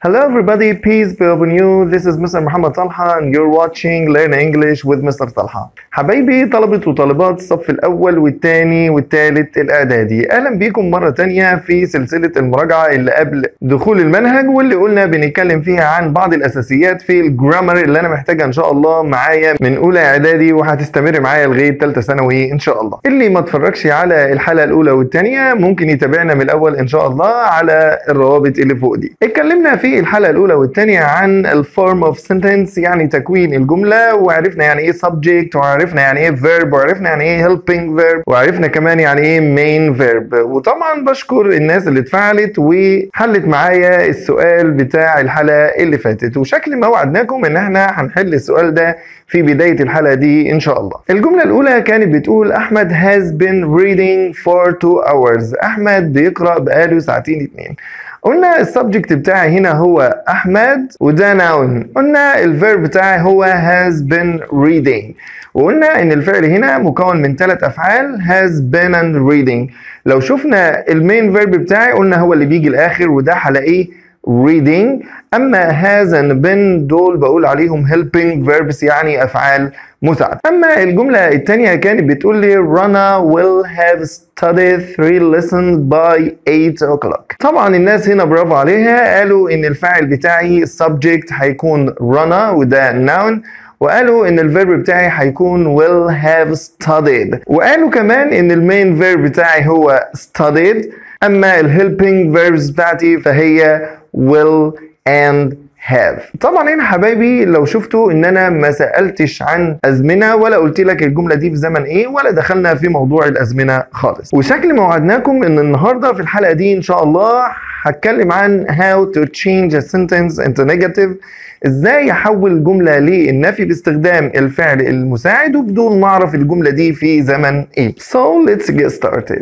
Hello everybody, peace be upon you. This is Mr. Muhammad Talha and you're watching Learn English with Mr. Talha. حبايبي طلبة وطالبات الصف الأول والثاني والثالث الإعدادي أهلا بيكم مرة تانية في سلسلة المراجعة اللي قبل دخول المنهج واللي قلنا بنتكلم فيها عن بعض الأساسيات في الجرامر اللي أنا محتاجها إن شاء الله معايا من أولى إعدادي وهتستمر معايا لغاية ثالثة ثانوي إن شاء الله. اللي ما اتفرجش على الحلقة الأولى والثانية ممكن يتابعنا من الأول إن شاء الله على الروابط اللي فوق دي. اتكلمنا في الحلقة الأولى والثانية عن الفورم اوف سنتنس يعني تكوين الجملة وعرفنا يعني إيه subject وعرفنا يعني إيه verb وعرفنا يعني إيه helping verb وعرفنا كمان يعني إيه main verb وطبعا بشكر الناس اللي اتفاعلت وحلت معايا السؤال بتاع الحلقة اللي فاتت وشكل ما وعدناكم إن إحنا هنحل السؤال ده في بداية الحلقة دي إن شاء الله. الجملة الأولى كانت بتقول أحمد has been reading for two hours. أحمد بيقرأ بقاله ساعتين اتنين. قلنا السبجكت بتاعي هنا هو احمد وده ناون قلنا الفيرب بتاعي هو has been reading وقلنا ان الفعل هنا مكون من ثلاث افعال has been and reading لو شفنا المين فيرب بتاعي قلنا هو اللي بيجي الاخر وده هلاقيه reading اما has and been دول بقول عليهم helping verbs يعني افعال مساعدة اما الجملة الثانية كانت بتقول لي Rana will have studied three lessons by 8 o'clock طبعا الناس هنا برافو عليها قالوا ان الفاعل بتاعي subject هيكون Rana وده noun وقالوا ان الفيرب بتاعي هيكون will have studied وقالوا كمان ان المين فيرب بتاعي هو studied اما الهيلبينج فيربز بتاعتي فهي will and have طبعا هنا حبايبي لو شفتوا ان انا ما سالتش عن ازمنه ولا قلت لك الجمله دي في زمن ايه ولا دخلنا في موضوع الازمنه خالص وشكل ما وعدناكم ان النهارده في الحلقه دي ان شاء الله هتكلم عن how to change a sentence into negative ازاي احول جمله للنفي باستخدام الفعل المساعد وبدون ما اعرف الجمله دي في زمن ايه so let's get started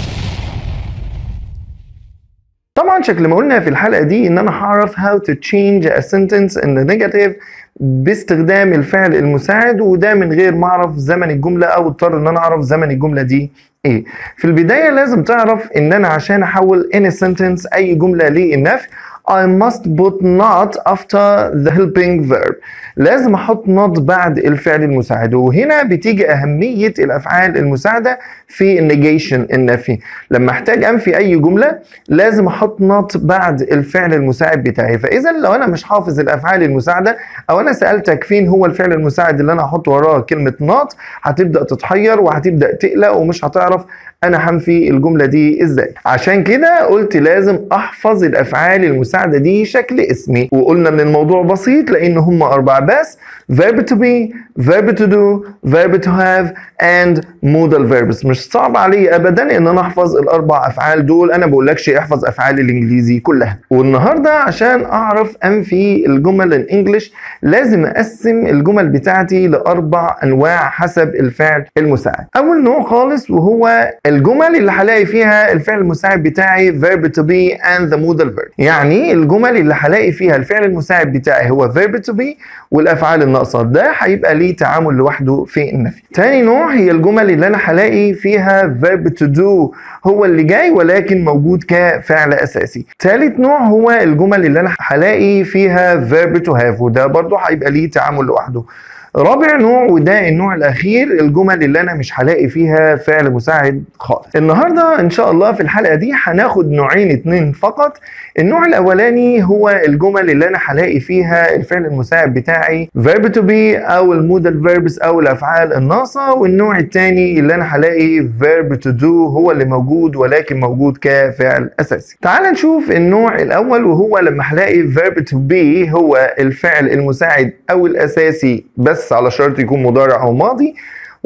طبعا شكل ما قلنا في الحلقه دي ان انا هعرف how to change a sentence in the negative باستخدام الفعل المساعد وده من غير ما اعرف زمن الجمله او اضطر ان انا اعرف زمن الجمله دي ايه في البدايه لازم تعرف ان انا عشان احول any sentence اي جمله للنفي I must put not after the helping verb لازم احط not بعد الفعل المساعد وهنا بتيجي اهمية الافعال المساعدة في النيجيشن النفي لما احتاج انفي اي جملة لازم احط not بعد الفعل المساعد بتاعي فاذا لو انا مش حافظ الافعال المساعدة او انا سألتك فين هو الفعل المساعد اللي انا احط وراه كلمة not هتبدأ تتحير وهتبدأ تقلق ومش هتعرف انا هنفي الجمله دي ازاي عشان كده قلت لازم احفظ الافعال المساعده دي شكل اسمي وقلنا ان الموضوع بسيط لان هم اربع بس verb to be verb to do verb to have and modal verbs مش صعب علي ابدا ان انا احفظ الاربع افعال دول انا بقولكش احفظ افعال الانجليزي كلها والنهارده عشان اعرف انفي الجمل الانجليش لازم اقسم الجمل بتاعتي لاربع انواع حسب الفعل المساعد اول نوع خالص وهو الجمل اللي هلاقي فيها الفعل المساعد بتاعي verb to be and the modal verb يعني الجمل اللي هلاقي فيها الفعل المساعد بتاعي هو verb to be والافعال الناقصه ده هيبقى ليه تعامل لوحده في النفي تاني نوع هي الجمل اللي انا هلاقي فيها verb to do هو اللي جاي ولكن موجود كفعل اساسي تالت نوع هو الجمل اللي انا هلاقي فيها verb to have وده برضه هيبقى ليه تعامل لوحده رابع نوع وده النوع الاخير الجمل اللي انا مش هلاقي فيها فعل مساعد خالص النهارده ان شاء الله في الحلقه دي هناخد نوعين اتنين فقط النوع الاولاني هو الجمل اللي انا هلاقي فيها الفعل المساعد بتاعي verb to be او المودال verbs او الافعال الناقصه والنوع الثاني اللي انا هلاقي verb to do هو اللي موجود ولكن موجود كفعل اساسي تعال نشوف النوع الاول وهو لما هلاقي verb to be هو الفعل المساعد او الاساسي بس على شرط يكون مضارع او ماضي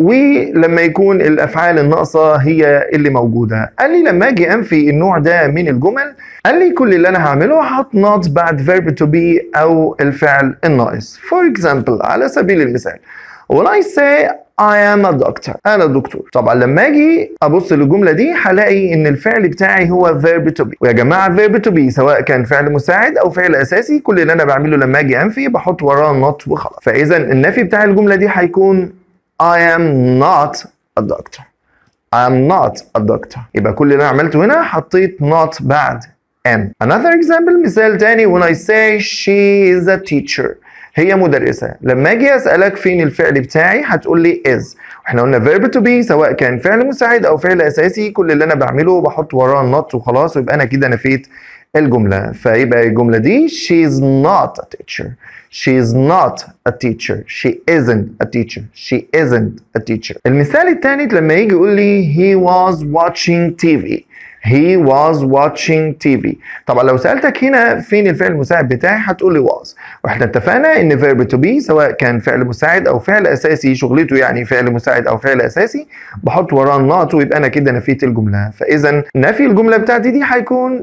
ولما يكون الافعال الناقصه هي اللي موجوده قال لي لما اجي انفي النوع ده من الجمل قال لي كل اللي انا هعمله هحط not بعد verb to be او الفعل الناقص for example على سبيل المثال when I say I am a doctor أنا دكتور طبعا لما أجي أبص للجملة دي هلاقي إن الفعل بتاعي هو verb to be ويا جماعة verb to be سواء كان فعل مساعد أو فعل أساسي كل اللي أنا بعمله لما أجي أنفي بحط وراه not وخلاص فإذا النفي بتاع الجملة دي هيكون I am not a doctor I am not a doctor يبقى كل اللي أنا عملته هنا حطيت not بعد am another example مثال تاني when I say she is a teacher هي مدرسة لما اجي اسألك فين الفعل بتاعي هتقول لي is احنا قلنا verb to be سواء كان فعل مساعد او فعل اساسي كل اللي انا بعمله بحط وراه not وخلاص ويبقى انا كده نفيت الجملة فيبقى الجملة دي she is not a teacher she is not a teacher she isn't a teacher she isn't a teacher المثال الثاني لما يجي يقول لي he was watching TV he was watching TV طبعا لو سألتك هنا فين الفعل المساعد بتاعي هتقول لي was واحنا اتفقنا ان verb to be سواء كان فعل مساعد او فعل اساسي شغلته يعني فعل مساعد او فعل اساسي بحط وراه not ويبقى انا كده نفيت الجملة فاذا نفي الجملة بتاعتي دي هيكون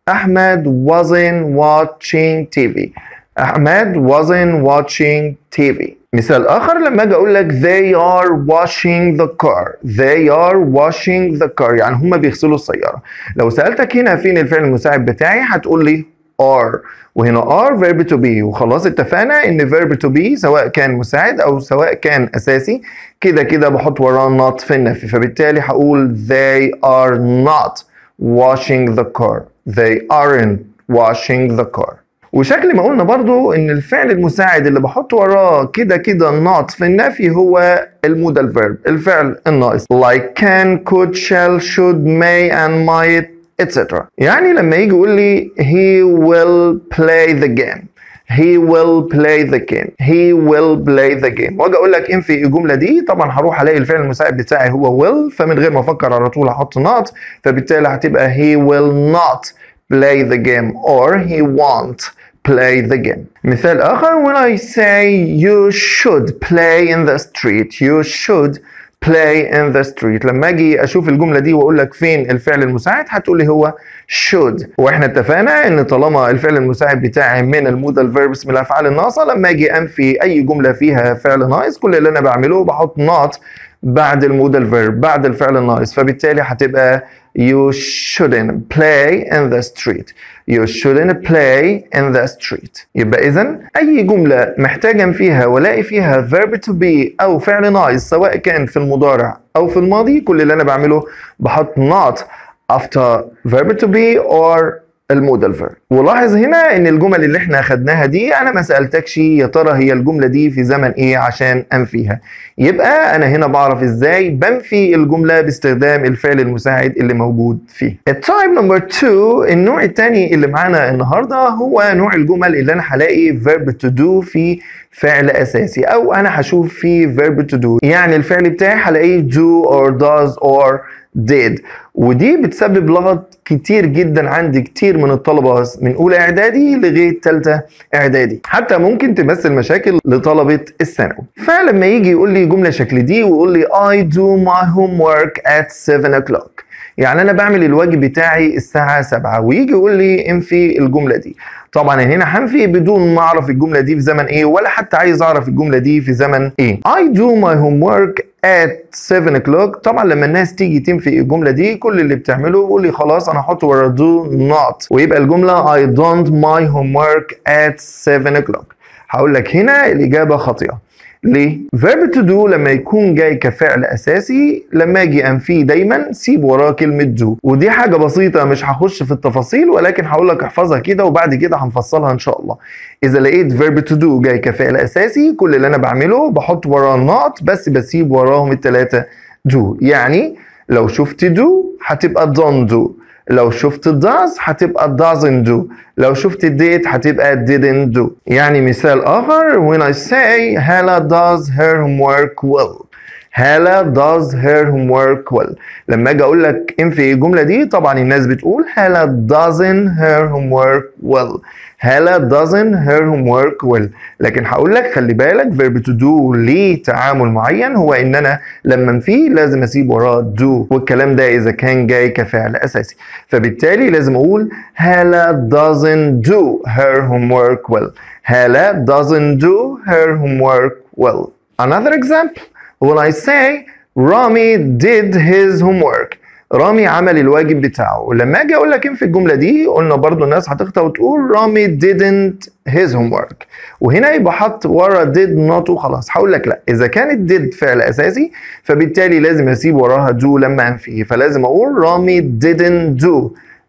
أحمد wasn't watching TV أحمد wasn't watching TV مثال آخر لما أجي أقول لك they are washing the car they are washing the car يعني هما بيغسلوا السيارة لو سألتك هنا فين الفعل المساعد بتاعي هتقول لي are وهنا are verb to be وخلاص اتفقنا ان verb to be سواء كان مساعد او سواء كان اساسي كده كده بحط وراه not في النفي فبالتالي هقول they are not washing the car they aren't washing the car وشكل ما قلنا برضو ان الفعل المساعد اللي بحط وراه كده كده not في النفي هو المودال verb الفعل الناقص like can could shall should may and might etc يعني لما يجي يقول لي he will play the game he will play the game he will play the game واجي اقول لك انفي الجمله دي طبعا هروح الاقي الفعل المساعد بتاعي هو will فمن غير ما افكر على طول هحط not فبالتالي هتبقى he will not play the game or he won't play the game مثال آخر when I say you should play in the street you should play in the street لما اجي اشوف الجمله دي واقول لك فين الفعل المساعد هتقول لي هو should واحنا اتفقنا ان طالما الفعل المساعد بتاعي من المودال فيربس من الافعال الناقصه لما اجي انفي اي جمله فيها فعل ناقص كل اللي انا بعمله بحط not بعد المودال فيرب بعد الفعل الناقص فبالتالي هتبقى you shouldn't play in the street you shouldn't play in the street يبقى اذا اي جمله محتاجا فيها والاقي فيها verb to be او فعل ناقص سواء كان في المضارع او في الماضي كل اللي انا بعمله بحط not after verb to be or المودال فيرب ولاحظ هنا ان الجمل اللي احنا اخدناها دي انا ما سالتكش يا ترى هي الجمله دي في زمن ايه عشان انفيها يبقى انا هنا بعرف ازاي بنفي الجمله باستخدام الفعل المساعد اللي موجود فيه التايب نمبر 2 النوع الثاني اللي معانا النهارده هو نوع الجمل اللي انا هلاقي verb to do في فعل اساسي او انا هشوف فيه verb to do يعني الفعل بتاعي هلاقيه do or does or did ودي بتسبب لغط كتير جدا عند كتير من الطلبه من اولى اعدادي لغايه ثالثه اعدادي حتى ممكن تمثل مشاكل لطلبه الثانوي فلما يجي يقول لي جمله شكل دي ويقول لي I do my homework at 7 o'clock يعني انا بعمل الواجب بتاعي الساعه 7 ويجي يقول لي انفي الجمله دي طبعا هنا هنفي بدون ما اعرف الجمله دي في زمن ايه ولا حتى عايز اعرف الجمله دي في زمن ايه I do my homework at 7 o'clock طبعا لما الناس تيجي تنفي الجمله دي كل اللي بتعمله بيقول لي خلاص انا هحط ورا do not ويبقى الجمله I don't my homework at 7 o'clock هقول لك هنا الاجابه خاطئه ليه؟ verb to do لما يكون جاي كفعل اساسي لما اجي انفيه دايما سيب وراه كلمه do ودي حاجه بسيطه مش هخش في التفاصيل ولكن هقول لك احفظها كده وبعد كده هنفصلها ان شاء الله. اذا لقيت verb to do جاي كفعل اساسي كل اللي انا بعمله بحط وراه not بس بسيب وراهم الثلاثه do يعني لو شفت do هتبقى don't do لو شفت does هتبقى doesn't do لو شفت did هتبقى didn't do يعني مثال آخر when I say Hala does her homework well هالة does her homework well لما اجي اقول لك انفي الجمله دي طبعا الناس بتقول هالة doesn't her homework well هالة doesn't her homework well لكن هقول لك خلي بالك verb to do ليه تعامل معين هو ان انا لما انفيه لازم اسيب وراه do والكلام ده اذا كان جاي كفعل اساسي فبالتالي لازم اقول هالة doesn't do her homework well هالة doesn't do her homework well another example when I say رامي did his homework رامي عمل الواجب بتاعه ولما اجي اقول لك في الجمله دي قلنا برضو الناس هتخطأ وتقول رامي didn't his homework وهنا يبقى حط ورا did not وخلاص هقول لك لا اذا كانت did فعل اساسي فبالتالي لازم اسيب وراها do لما انفيه فلازم اقول رامي didn't do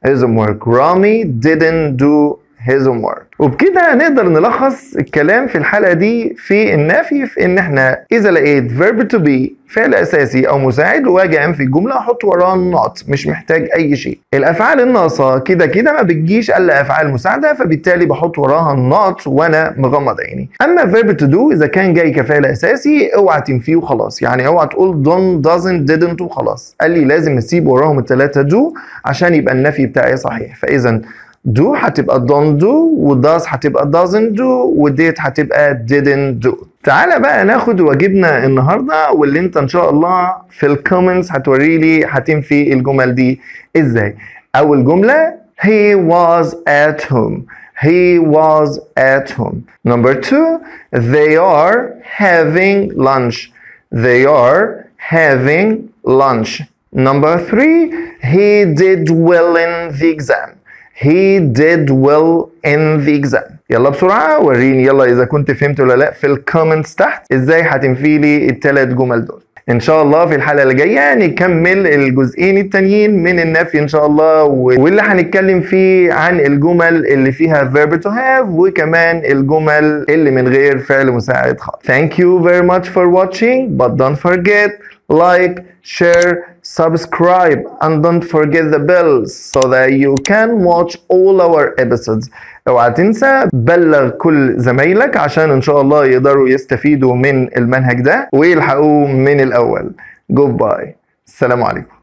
his homework رامي didn't do his homework وبكده نقدر نلخص الكلام في الحلقة دي في النفي في ان احنا اذا لقيت verb to be فعل اساسي او مساعد واجي انفي الجملة احط وراه not مش محتاج اي شيء الافعال الناقصة كده كده ما بتجيش الا افعال مساعدة فبالتالي بحط وراها not وانا مغمض عيني اما verb to do اذا كان جاي كفعل اساسي اوعى تنفيه وخلاص يعني اوعى تقول don't doesn't didn't وخلاص قال لي لازم اسيب وراهم الثلاثة do عشان يبقى النفي بتاعي صحيح فاذا do هتبقى don't do و does هتبقى doesn't do و did هتبقى didn't do تعالى بقى ناخد واجبنا النهارده واللي انت ان شاء الله في الكومنتس هتوري لي هتنفي الجمل دي ازاي اول جمله he was at home he was at home number two they are having lunch they are having lunch number three he did well in the exam he did well in the exam يلا بسرعة وريني يلا إذا كنت فهمت ولا لأ في الكومنتس تحت إزاي هتنفي لي التلات جمل دول إن شاء الله في الحلقة اللي جاية نكمل الجزئين التانيين من النفي إن شاء الله واللي هنتكلم فيه عن الجمل اللي فيها verb to have وكمان الجمل اللي من غير فعل مساعد خالص. Thank you very much for watching but don't forget like, share, subscribe and don't forget the bells so that you can watch all our episodes اوعى تنسى بلغ كل زمايلك عشان ان شاء الله يقدروا يستفيدوا من المنهج ده ويلحقوه من الاول جود باي السلام عليكم